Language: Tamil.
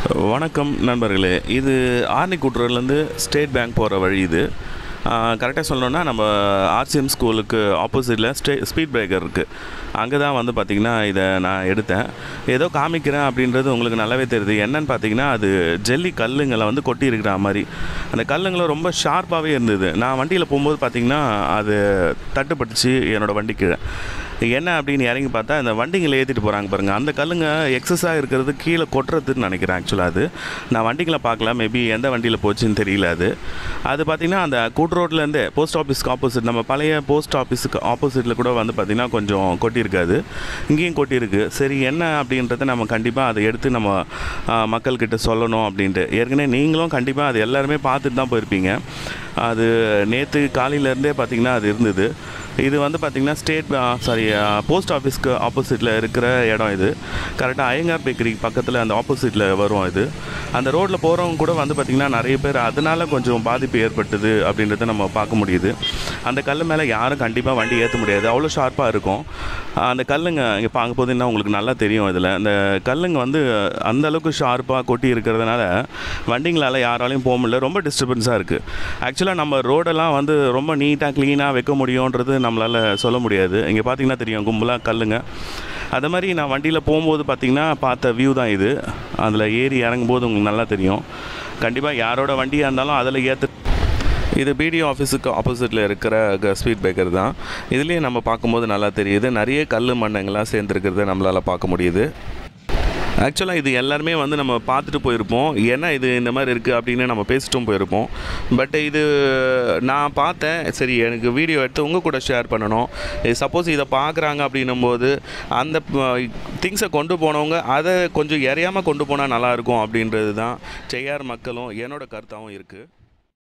வணக்கம் நண்பர்களே இது ஆர்னிக்கூட்டுறதுலேருந்து ஸ்டேட் பேங்க் போகிற வழி இது கரெக்டாக சொல்லணும்னா நம்ம ஆர்சிஎம் ஸ்கூலுக்கு ஆப்போசிட்டில் ஸ்டே ஸ்பீட் பிரேக்கர் இருக்குது அங்கே தான் வந்து பார்த்திங்கன்னா இதை நான் எடுத்தேன் ஏதோ காமிக்கிறேன் அப்படின்றது உங்களுக்கு நல்லாவே தெரியுது என்னன்னு பார்த்தீங்கன்னா அது ஜெல்லி கல்லுங்களை வந்து கொட்டி இருக்கிற மாதிரி அந்த கல்லுங்களும் ரொம்ப ஷார்ப்பாகவே இருந்தது நான் வண்டியில் போகும்போது பார்த்திங்கன்னா அது தட்டுப்பட்டுச்சு என்னோடய வண்டி கீழே என்ன அப்படின்னு இறங்கி பார்த்தா இந்த வண்டிங்களை ஏற்றிட்டு போகிறாங்க பாருங்கள் அந்த கல்லுங்க எக்ஸஸாக இருக்கிறது கீழே கொட்டுறதுன்னு நினைக்கிறேன் ஆக்சுவலாக அது நான் வண்டிகளை பார்க்கல மேபி எந்த வண்டியில் போச்சுன்னு தெரியல அது அது பார்த்திங்கன்னா அந்த கூட் ரோட்லேருந்தே போஸ்ட் ஆஃபீஸ்க்கு ஆப்போசிட் நம்ம பழைய போஸ்ட் ஆஃபீஸுக்கு ஆப்போசிட்டில் கூட வந்து பார்த்திங்கன்னா கொஞ்சம் கொட்டியிருக்காது இங்கேயும் கொட்டியிருக்கு சரி என்ன அப்படின்றத நம்ம கண்டிப்பாக அதை எடுத்து நம்ம ஆ, மக்கள்கிட்ட சொல்லணும் அப்படின்ட்டு ஏற்கனவே நீங்களும் கண்டிப்பாக அது எல்லாருமே பார்த்துட்டு தான் போயிருப்பீங்க அது நேற்று காலையிலேருந்தே பார்த்திங்கன்னா அது இருந்தது இது வந்து பார்த்திங்கன்னா ஸ்டேட் சாரி போஸ்ட் ஆஃபீஸ்க்கு ஆப்போசிட்டில் இருக்கிற இடம் இது கரெக்டாக ஐயங்கார் பேக்கரி பக்கத்தில் அந்த ஆப்போசிட்டில் வரும் இது அந்த ரோட்டில் போகிறவங்க கூட வந்து பார்த்திங்கன்னா நிறைய பேர் அதனால கொஞ்சம் பாதிப்பு ஏற்பட்டது அப்படின்றத நம்ம பார்க்க முடியுது அந்த கல் மேலே யாரும் கண்டிப்பாக வண்டி ஏற்ற முடியாது அவ்வளோ ஷார்ப்பாக இருக்கும் அந்த கல்லுங்க இங்கே பார்க்க போதுன்னா உங்களுக்கு நல்லா தெரியும் இதில் அந்த கல்லுங்க வந்து அந்த அளவுக்கு ஷார்ப்பாக கொட்டி இருக்கிறதுனால வண்டிங்களால் யாராலையும் போக முடியல ரொம்ப டிஸ்டர்பன்ஸாக இருக்குது ஆக்சுவலாக நம்ம ரோடெல்லாம் வந்து ரொம்ப நீட்டாக க்ளீனாக வைக்க முடியுன்றது நம்மளால் சொல்ல முடியாது இங்கே பார்த்தீங்கன்னா தெரியும் கும்பலாக கல்லுங்க அது மாதிரி நான் வண்டியில் போகும்போது பார்த்தீங்கன்னா பார்த்த வியூ தான் இது அதில் ஏறி இறங்கும்போது உங்களுக்கு நல்லா தெரியும் கண்டிப்பாக யாரோட வண்டியாக இருந்தாலும் அதில் ஏற்ற இது பிடிஓ ஆஃபீஸுக்கு ஆப்போசிட்டில் இருக்கிற ஸ்பீட் பிரேக்கர் தான் இதுலேயே நம்ம பார்க்கும்போது நல்லா தெரியுது நிறைய கல் மண்ணங்கள்லாம் சேர்ந்துருக்கிறத நம்மளால் பார்க்க முடியுது ஆக்சுவலாக இது எல்லாருமே வந்து நம்ம பார்த்துட்டு போயிருப்போம் ஏன்னா இது இந்த மாதிரி இருக்குது அப்படின்னு நம்ம பேசிட்டும் போயிருப்போம் பட் இது நான் பார்த்தேன் சரி எனக்கு வீடியோ எடுத்து உங்கள் கூட ஷேர் பண்ணணும் சப்போஸ் இதை பார்க்குறாங்க அப்படின்னும் போது அந்த திங்ஸை கொண்டு போனவங்க அதை கொஞ்சம் எறையாமல் கொண்டு போனால் நல்லாயிருக்கும் அப்படின்றது தான் செய்யார் மக்களும் என்னோட கருத்தாகவும் இருக்குது